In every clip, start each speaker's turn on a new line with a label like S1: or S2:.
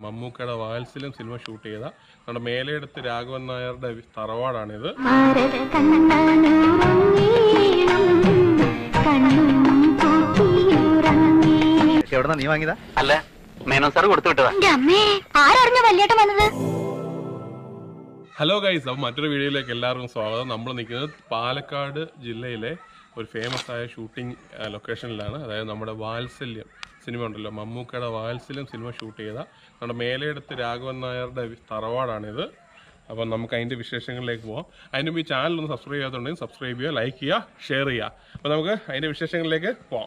S1: മമ്മൂക്കയുടെ വാത്സല്യം cinema shoot ചെയ്ത നമ്മുടെ മേലെടുത്ത് രാഘവൻ നായരുടെ തറവാടാണിത്
S2: മാരത കണ്ണനൂറങ്ങീണം കണ്ണും പൂട്ടിയുറങ്ങി
S3: എവിടെന്നാ നീ വാങ്ങിയതാ
S4: അല്ല മേനോൻ സാർ കൊടുത്തു വിട്ടതാ
S2: എന്റെ അമ്മേ ആരറിഞ്ഞ വല്യേട്ടൻ വന്നത്
S1: ഹലോ ഗൈസ് അപ്പോൾ മറ്റൊരു വീഡിയോയിലേക്ക് എല്ലാവർക്കും സ്വാഗതം നമ്മൾ നിൽക്കുന്നത് പാലക്കാട് ജില്ലയിലെ ഒരു ഫേമസ് ആയ ഷൂട്ടിംഗ് ലൊക്കേഷനിലാണ് അതായത് നമ്മുടെ വാത്സല്യം സിനിമ ഉണ്ടല്ലോ മമ്മൂക്കയുടെ വാത്സല്യം സിനിമ ഷൂട്ട് ചെയ്ത നമ്മുടെ മേലെടുത്ത് രാഘവൻ നായരുടെ തറവാടാണിത് അപ്പം നമുക്ക് അതിൻ്റെ വിശേഷങ്ങളിലേക്ക് പോകാം അതിന് മുമ്പ് ഈ ചാനൽ ഒന്ന് സബ്സ്ക്രൈബ് ചെയ്യാത്തുണ്ടെങ്കിൽ സബ്സ്ക്രൈബ് ചെയ്യുക ലൈക്ക് ചെയ്യുക ഷെയർ ചെയ്യുക അപ്പോൾ നമുക്ക് അതിൻ്റെ വിശേഷങ്ങളിലേക്ക് പോകാം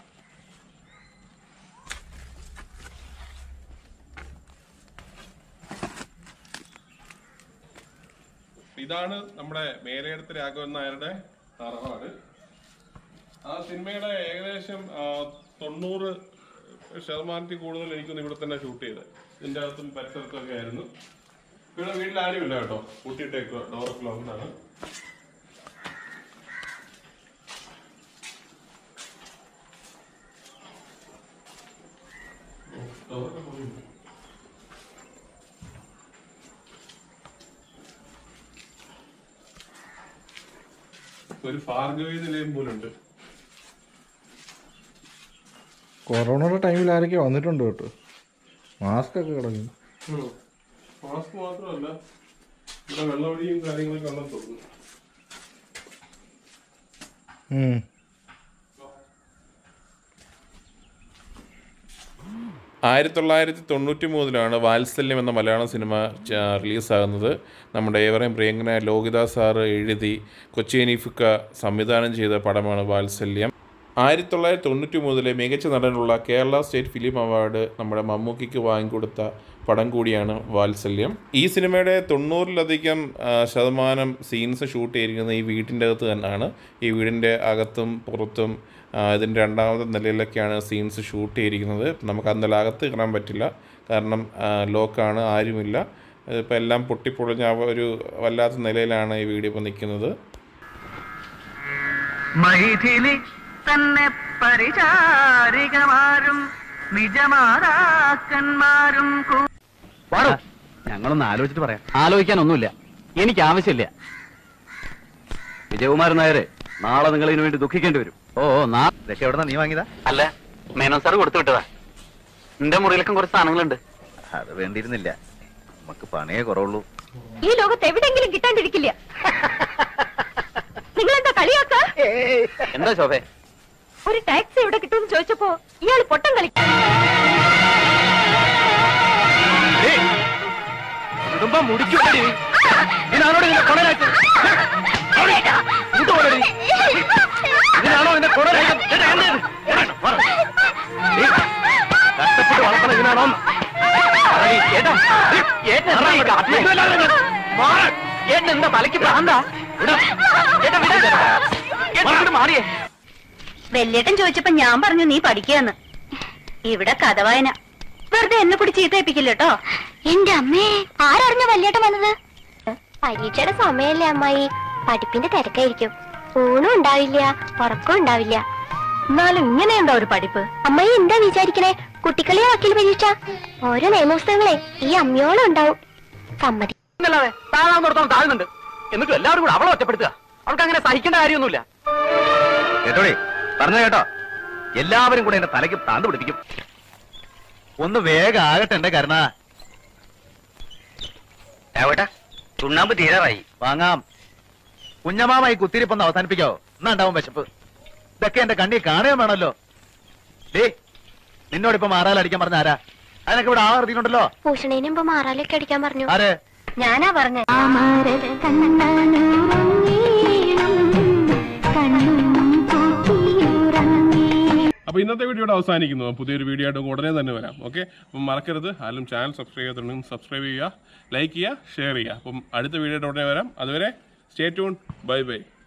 S1: ഇതാണ് നമ്മുടെ മേലെടുത്ത് രാഘവൻ നായരുടെ തറവാട് ആ സിനിമയുടെ ഏകദേശം ആ, തൊണ്ണൂറ് ശതമാനത്തിൽ കൂടുതൽ എനിക്കൊന്ന് ഇവിടെ തന്നെ ഷൂട്ട് ചെയ്തത് ഇതിന്റെ അകത്തും പരിസരത്തൊക്കെ ആയിരുന്നു ഇവിടെ വീട്ടിൽ ആരുമില്ല കേട്ടോ കൂട്ടിയിട്ടേക്കുക ഡോറൊക്കെ ലോക്കാണ് ഡോറൊക്കെ പോയിട്ടുണ്ട് ഒരു ഭാർഗവി നിലയം പോലുണ്ട്
S5: കൊറോണയുടെ ടൈമിൽ ആരൊക്കെ വന്നിട്ടുണ്ട് കേട്ടോ മാസ്ക് ഒക്കെ കിടക്കുന്നു
S1: മാസ്ക് മാത്രമല്ല ഇവിടെ വെള്ളമടിയും കാര്യങ്ങളൊക്കെ ഉണ്ടെന്ന് തോന്നുന്നു
S5: ഉം.
S1: ആയിരത്തി തൊള്ളായിരത്തി തൊണ്ണൂറ്റി മൂന്നിലാണ് വാത്സല്യം എന്ന മലയാള സിനിമ ച- റിലീസാകുന്നത് നമ്മുടെ ഏവരെയും പ്രിയങ്കനായ ലോകിദാസ് സാറ് എഴുതി കൊച്ചിയനീഫുക്ക സംവിധാനം ചെയ്ത പടമാണ് വാത്സല്യം ആയിരത്തി തൊള്ളായിരത്തി തൊണ്ണൂറ്റി മൂന്നിലെ മികച്ച നടനുള്ള കേരള സ്റ്റേറ്റ് ഫിലിം അവാർഡ് നമ്മുടെ മമ്മൂക്കിക്ക് വാങ്ങിക്കൊടുത്ത പടം കൂടിയാണ് വാത്സല്യം ഈ സിനിമയുടെ തൊണ്ണൂറിലധികം ആ, ശതമാനം സീൻസ് ഷൂട്ട് ചെയ്തിരിക്കുന്നത് ഈ വീട്ടിൻ്റെ അകത്ത് തന്നെയാണ് ഈ വീടിൻ്റെ അകത്തും പുറത്തും ആ, ഇതിൻ്റെ രണ്ടാമത്തെ നിലയിലൊക്കെയാണ് സീൻസ് ഷൂട്ട് ചെയ്തിരിക്കുന്നത് നമുക്ക് ആ നില അകത്ത് കയറാൻ പറ്റില്ല കാരണം ആ, ലോക്കാണ് ആരുമില്ല ഇപ്പോൾ എല്ലാം പൊട്ടിപ്പൊളിഞ്ഞ ആ ഒരു വല്ലാത്ത നിലയിലാണ് ഈ വീഡിയോ ഇപ്പോൾ നിൽക്കുന്നത്
S4: മൈഥിലി തന്നെ പരിചാരികമാരും നിജമാതാക്കന്മാരും
S3: വാടോ ഞങ്ങളൊന്ന് ആലോചിച്ചിട്ട് പറയാം
S4: ആലോചിക്കാനൊന്നുമില്ല എനിക്ക് ആവശ്യമില്ല
S3: വിജയകുമാരൻ നായരെ നാളെ നിങ്ങൾ ഇതിനു വേണ്ടി ദുഃഖിക്കേണ്ടി വരും ഓ ഓ, നാ ഇതൊക്കെ എവിടെന്നാ നീ വാങ്ങിയതാ
S4: അല്ല മേനോൻ സാർ കൊടുത്തു വിട്ടതാ എന്റെ മുറിയിലൊക്കെ കുറച്ച് സാധനങ്ങളുണ്ട്
S3: അത് വേണ്ടിയിരുന്നില്ല നമുക്ക് പണിയേ കുറവുള്ളൂ
S2: ഈ ലോകത്ത് എവിടെങ്കിലും കിട്ടാണ്ടിരിക്കില്ല നിങ്ങൾ എന്താ കളിയാക്ക
S4: എന്താ ശോഭേ
S2: ഒരു ടാക്സി എവിടെ കിട്ടുമെന്ന് ചോദിച്ചപ്പോ ഇയാൾ പൊട്ടം കളിക്കും
S4: കുടുംബം മുടിക്കൂടി ഇതിനാണോ നിന്നെ കൊടലാക്കി ഇതിനാണോ നിന്നെ കൊടലാക്കി കഷ്ടപ്പെട്ട് വളർത്തണം ഇതിനാണോ എന്താ തലയ്ക്ക് പ്രാന്താ മാറിയേ
S2: വല്യേട്ടൻ ചോദിച്ചപ്പോ ഞാൻ പറഞ്ഞു നീ പഠിക്കാന്ന് ഇവിടെ കഥ വായന വെറുതെ എന്നെ കൂടി ചീത്തയിപ്പിക്കില്ല കേട്ടോ എന്റെ അമ്മേ ആരറിഞ്ഞ വല്യേട്ടൻ വന്നത് പരീക്ഷയുടെ സമയല്ലേ അമ്മായി പഠിപ്പിന്റെ തിരക്കായിരിക്കും ഊണും ഉണ്ടാവില്ല ഉറക്കം ഉണ്ടാവില്ല എന്നാലും ഇങ്ങനെയുണ്ടോ ഒരു പഠിപ്പ് അമ്മായി എന്താ വിചാരിക്കണേ കുട്ടികളെ വക്കീൽ പരീക്ഷ ഓരോ നിയമപുസ്തകങ്ങളെ ഈ അമ്മയോളം ഉണ്ടാവും സമ്മതി
S4: എന്നല്ലാതെ താഴാവുന്നിടത്തോളം താഴുന്നുണ്ട് എന്നിട്ടും എല്ലാവരും കൂടെ അവളെ ഒറ്റപ്പെടുത്തുക അവൾക്ക് അങ്ങനെ സഹിക്കേണ്ട കാര്യമൊന്നുമില്ല
S3: കേട്ടോടി പറഞ്ഞു കേട്ടോ എല്ലാവരും കൂടെ എന്റെ തലയ്ക്ക് താന്ത് പിടിപ്പിക്കും ഒന്ന് വേഗം ആകട്ടെ എന്റെ കരുണ
S4: എവിടെ ചുണ്ണാമ്പ് തീരാറായി
S3: വാങ്ങാം കുഞ്ഞമാമ ഈ കുത്തിരിപ്പൊന്ന് അവസാനിപ്പിക്കോ എന്നാ ഉണ്ടാവും വിശപ്പ് ഇതൊക്കെ എന്റെ കണ്ണി കാണുകയും വേണമല്ലോ ഡേ നിന്നോടിപ്പോ മാറാലടിക്കാൻ പറഞ്ഞ ആരാ അതിനൊക്കെ ഇവിടെ ആവർത്തിക്കുണ്ടല്ലോ
S2: ഭൂഷണേന് മുമ്പ് മാറാലൊക്കെ അടിക്കാൻ പറഞ്ഞു
S3: ആര്
S2: ഞാനാ പറഞ്ഞ
S1: അപ്പോൾ ഇന്നത്തെ വീഡിയോയുടെ അവസാനിക്കുന്നു പുതിയൊരു വീഡിയോ ആയിട്ട് ഉടനെ തന്നെ വരാം ഓക്കെ അപ്പം മറക്കരുത് ആരും ചാനൽ സബ്സ്ക്രൈബ് ചെയ്തിട്ടുണ്ടെങ്കിൽ സബ്സ്ക്രൈബ് ചെയ്യുക ലൈക്ക് ചെയ്യുക ഷെയർ ചെയ്യുക അപ്പം അടുത്ത വീഡിയോയുടെ ഉടനെ വരാം അതുവരെ സ്റ്റേ ട്യൂൺ ബൈ ബൈ